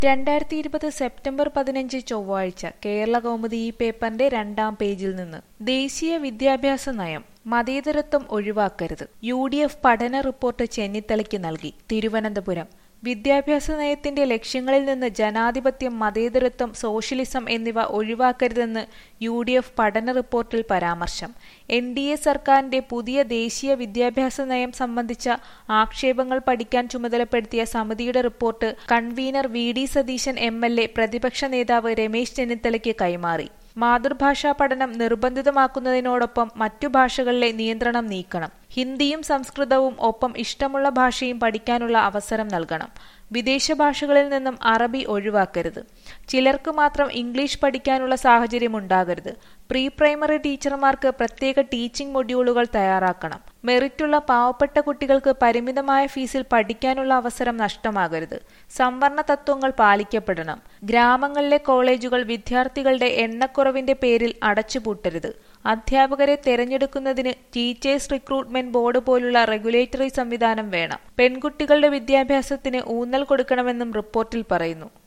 രണ്ടായിരത്തി ഇരുപത് സെപ്റ്റംബർ പതിനഞ്ച് ചൊവ്വാഴ്ച കേരള കൗമുദി ഈ പേപ്പറിന്റെ രണ്ടാം പേജിൽ നിന്ന് ദേശീയ വിദ്യാഭ്യാസ നയം മതേതരത്വം ഒഴിവാക്കരുത് യു ഡി എഫ് പഠന റിപ്പോർട്ട് ചെന്നിത്തലയ്ക്ക് നൽകി തിരുവനന്തപുരം വിദ്യാഭ്യാസ നയത്തിന്റെ ലക്ഷ്യങ്ങളിൽ നിന്ന് ജനാധിപത്യം മതേതരത്വം സോഷ്യലിസം എന്നിവ ഒഴിവാക്കരുതെന്ന് യു ഡി എഫ് പഠന റിപ്പോർട്ടിൽ പരാമർശം എൻ ഡി എ സർക്കാരിന്റെ പുതിയ ദേശീയ വിദ്യാഭ്യാസ നയം സംബന്ധിച്ച ആക്ഷേപങ്ങൾ പഠിക്കാൻ ചുമതലപ്പെടുത്തിയ സമിതിയുടെ report convener V D Satheesan M L A പ്രതിപക്ഷ നേതാവ് രമേശ് ചെന്നിത്തലയ്ക്ക് കൈമാറി മാതൃഭാഷാ പഠനം നിർബന്ധിതമാക്കുന്നതിനോടൊപ്പം മറ്റു ഭാഷകളിലെ നിയന്ത്രണം നീക്കണം ഹിന്ദിയും സംസ്കൃതവും ഒപ്പം ഇഷ്ടമുള്ള ഭാഷയും പഠിക്കാനുള്ള അവസരം നൽകണം വിദേശ ഭാഷകളിൽ നിന്നും അറബി ഒഴിവാക്കരുത് ചിലർക്ക് മാത്രം ഇംഗ്ലീഷ് പഠിക്കാനുള്ള സാഹചര്യം ഉണ്ടാകരുത് പ്രീ പ്രൈമറി ടീച്ചർമാർക്ക് പ്രത്യേക ടീച്ചിംഗ് മൊഡ്യൂളുകൾ തയ്യാറാക്കണം മെറിറ്റുള്ള പാവപ്പെട്ട കുട്ടികൾക്ക് പരിമിതമായ ഫീസിൽ പഠിക്കാനുള്ള അവസരം നഷ്ടമാകരുത് സംവരണ തത്വങ്ങൾ പാലിക്കപ്പെടണം ഗ്രാമങ്ങളിലെ കോളേജുകൾ വിദ്യാർത്ഥികളുടെ എണ്ണക്കുറവിന്റെ പേരിൽ അടച്ചുപൂട്ടരുത് അധ്യാപകരെ തെരഞ്ഞെടുക്കുന്നതിന് ടീച്ചേഴ്സ് റിക്രൂട്ട്മെന്റ് ബോർഡ് പോലുള്ള റെഗുലേറ്ററി സംവിധാനം വേണം പെൺകുട്ടികളുടെ വിദ്യാഭ്യാസത്തിന് ഊന്നൽ കൊടുക്കണമെന്നും റിപ്പോർട്ടിൽ പറയുന്നു